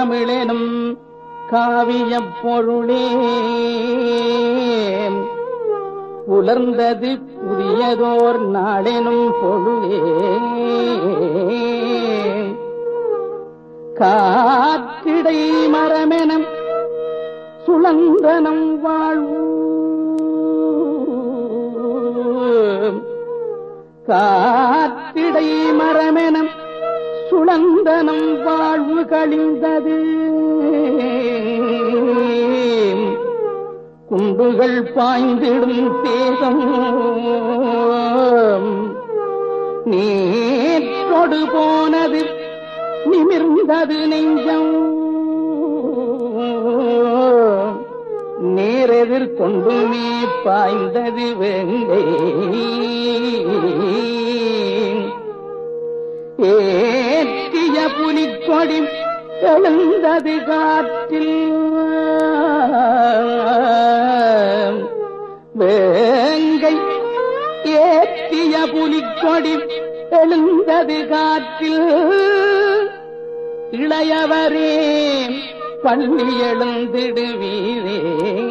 தமிழெனும் காவியப் பொருளே புலர்ந்தது புதியதோர் நாளெனும் பொழுதே காற்றிடை மரமெனம் சுழந்தனம் வாழ்வு காற்றிடை மரமெனம் சுழந்தனம் வாழ்வு கழிந்தது குண்டுகள் பாய்ந்திடும் தேசம் நேற்றொடு போனது நிமிர்ந்தது நெஞ்சம் நேரெதிர் கொண்டுமே பாய்ந்தது வெங்கை ஏற்றிய புலிக்கொடி எழுந்தது காற்றில் வேங்கை ஏற்றிய புலிக்கொடி எழுந்தது காற்றில் இளையவரே பள்ளி எழுந்திடுவீரே